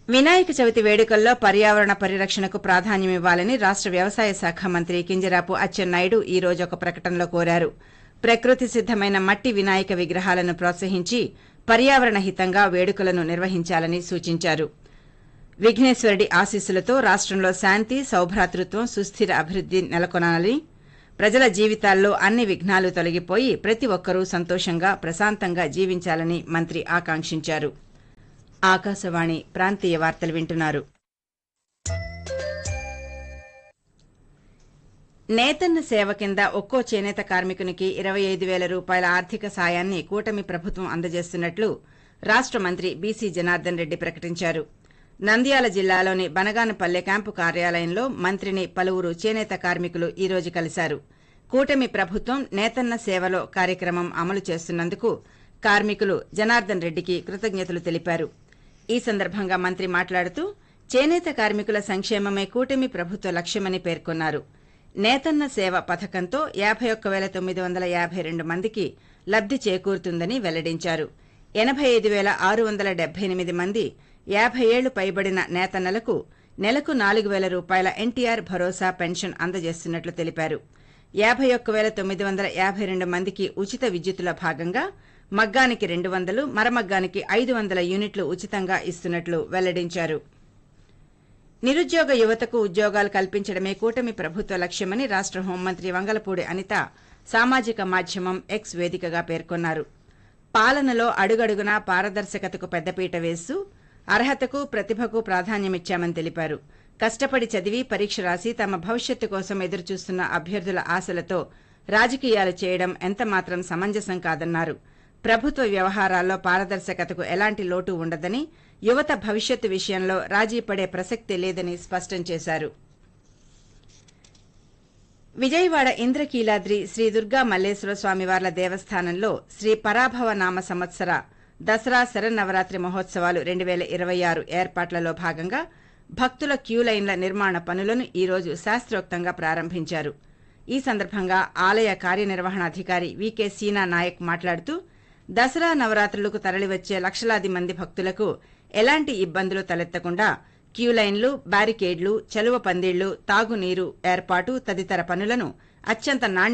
వినాయక చవితి వేడుకల్లో పర్యావరణ పరిరక్షణకు ప్రాధాన్యమివ్వాలని రాష్ట వ్యవసాయ శాఖ మంత్రి కింజరాపు అచ్చెన్నాయుడు ఈ రోజు ఒక ప్రకటనలో కోరారు ప్రకృతి సిద్దమైన మట్టి వినాయక విగ్రహాలను ప్రోత్సహించి పర్యావరణ హితంగా వేడుకలను నిర్వహించాలని సూచించారు విఘ్నేశ్వరుడి ఆశీస్సులతో రాష్టంలో శాంతి సౌభ్రాతృత్వం సుస్థిర అభివృద్ది నెలకొనాలని ప్రజల జీవితాల్లో అన్ని విఘ్నాలు తొలగిపోయి ప్రతి ఒక్కరూ సంతోషంగా ప్రశాంతంగా జీవించాలని మంత్రి ఆకాంక్షించారు ఆకాశవాణి ప్రాంతీయ వార్తలు వింటున్నారు నేతన్న సేవ కింద ఒక్కో చేనేత కార్మికునికి ఇరవై ఐదు వేల రూపాయల ఆర్థిక సాయాన్ని కూటమి ప్రభుత్వం అందజేస్తున్నట్లు రాష్ట మంత్రి బీసీ జనార్దన్ రెడ్డి ప్రకటించారు నంద్యాల జిల్లాలోని బనగానపల్లె క్యాంపు కార్యాలయంలో మంత్రిని పలువురు చేనేత కార్మికులు ఈ రోజు కలిశారు కూటమి ప్రభుత్వం నేతన్న సేవలో కార్యక్రమం అమలు చేస్తున్నందుకు కార్మికులు జనార్దన్ రెడ్డికి కృతజ్ఞతలు తెలిపారు ఈ సందర్భంగా మంత్రి మాట్లాడుతూ చేనేత కార్మికుల సంక్షేమమే కూటమి ప్రభుత్వ లక్ష్యమని పేర్కొన్నారు నేతన్న సేవ పథకంతో యాభై ఒక్క వేల తొమ్మిది వందల యాభై రెండు మందికి లబ్ది చేకూరుతుందని వెల్లడించారు ఎనభై ఐదు వేల ఆరు వందల డెబ్బై ఎనిమిది మంది యాభై ఏళ్లు పైబడిన నేతన్నలకు నెలకు నాలుగు వేల రూపాయల ఎన్టీఆర్ భరోసా పెన్షన్ అందజేస్తున్నట్లు తెలిపారు యాభై ఒక్క వేల తొమ్మిది వందల యాభై రెండు మందికి ఉచిత విద్యుత్తుల భాగంగా మగ్గానికి రెండు వందలు మరమగ్గానికి ఐదు వందల యూనిట్లు ఉచితంగా ఇస్తున్నట్లు వెల్లడించారు నిరుద్యోగ యువతకు ఉద్యోగాలు కల్పించడమే కూటమి ప్రభుత్వ లక్ష్యమని రాష్ట హోంమంత్రి వంగలపూడి అనిత సామాజిక మాధ్యమం ఎక్స్ వేదికగా పేర్కొన్నారు పాలనలో అడుగడుగునా పారదర్శకతకు పెద్దపీట వేస్తూ అర్హతకు ప్రతిభకు ప్రాధాన్యమిచ్చామని తెలిపారు కష్టపడి చదివి పరీక్ష రాసి తమ భవిష్యత్తు కోసం ఎదురుచూస్తున్న అభ్యర్థుల ఆశలతో రాజకీయాలు చేయడం ఎంతమాత్రం సమంజసం కాదన్నారు ప్రభుత్వ వ్యవహారాల్లో పారదర్శకతకు ఎలాంటి లోటు ఉండదని యువత భవిష్యత్తు విషయంలో రాజీ పడే ప్రసక్తే లేదని స్పష్టం చేశారు విజయవాడ ఇంద్రకీలాద్రి శ్రీ దుర్గా మల్లేశ్వర స్వామివార్ల దేవస్థానంలో శ్రీ పరాభవ నామ సంవత్సర దసరా శరన్నవరాత్రి మహోత్సవాలు రెండు వేల ఇరవై ఆరు ఏర్పాట్లలో భాగంగా భక్తుల క్యూ లైన్ల నిర్మాణ పనులను ఈ రోజు శాస్త్రోక్తంగా ప్రారంభించారు ఈ సందర్భంగా ఆలయ కార్యనిర్వహణాధికారి వికే సీనా నాయక్ మాట్లాడుతూ దసరా నవరాత్రులకు తరలివచ్చే లక్షలాది మంది భక్తులకు ఎలాంటి ఇబ్బందులు తలెత్తకుండా క్యూ లైన్లు బ్యారికేడ్లు చలువ పందిళ్లు తాగునీరు ఏర్పాటు తదితర పనులను అత్యంత నాణ్య